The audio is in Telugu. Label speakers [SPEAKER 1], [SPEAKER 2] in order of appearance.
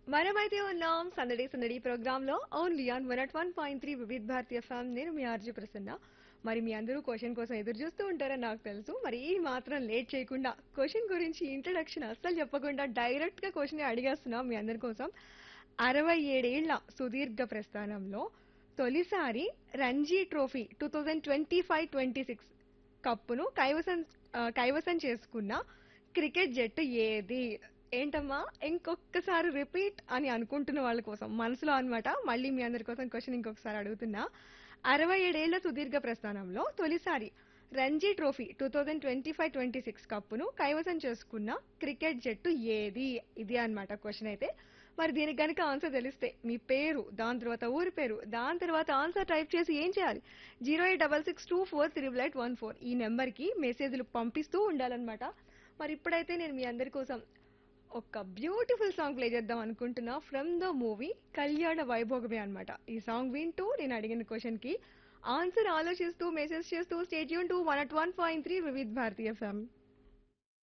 [SPEAKER 1] మనమైతే ఉన్నాం సందడి సందడి ప్రోగ్రామ్ లో only on one at one point three Vividh Bharati ఫ్యామ్ నేను మీ ఆర్జీ ప్రసన్న మరి మీ అందరూ క్వశ్చన్ కోసం ఎదురు చూస్తూ ఉంటారని నాకు తెలుసు మరి ఈ మాత్రం లేట్ చేయకుండా క్వశ్చన్ గురించి ఇంట్రడక్షన్ అస్సలు చెప్పకుండా డైరెక్ట్ గా క్వశ్చన్ అడిగేస్తున్నాం మీ అందరి కోసం అరవై ఏడేళ్ల సుదీర్ఘ ప్రస్థానంలో తొలిసారి Ranji trophy two thousand twenty five twenty six కప్పును కైవసం ఆ, కైవసం చేసుకున్న క్రికెట్ జట్టు ఏది ఏంటమ్మా ఇంకొకసారి రిపీట్ అని అనుకుంటున్న వాళ్ళ కోసం మనసులో అన్నమాట మళ్ళీ మీ అందరి కోసం క్వశ్చన్ ఇంకొకసారి అడుగుతున్నా అరవై ఏడేళ్ల సుదీర్ఘ ప్రస్థానంలో తొలిసారి Ranji trophy two thousand twenty five twenty six కప్పును కైవసం చేసుకున్న క్రికెట్ జట్టు ఏది ఇది అన్నమాట క్వశ్చన్ అయితే మరి దీనికి కనుక ఆన్సర్ తెలిస్తే మీ పేరు దాని తర్వాత ఊరి పేరు దాని తర్వాత ఆన్సర్ టైప్ చేసి ఏం చేయాలి zero eight double six two four triple eight one four ఈ నెంబర్కి మెసేజ్లు పంపిస్తూ ఉండాలన్నమాట మరి ఇప్పుడైతే నేను మీ అందరి కోసం ఒక బ్యూటిఫుల్ సాంగ్ ప్లే చేద్దాం అనుకుంటున్నా ఫ్రమ్ ద మూవీ కళ్యాణ వైభోగమే అన్నమాట ఈ సాంగ్ వింటూ నేను అడిగిన క్వశ్చన్ కి ఆన్సర్ ఆలోచిస్తూ మెసేజ్ చేస్తూ stay tuned to one at one point three Vividh Bharati ఫ్యామ్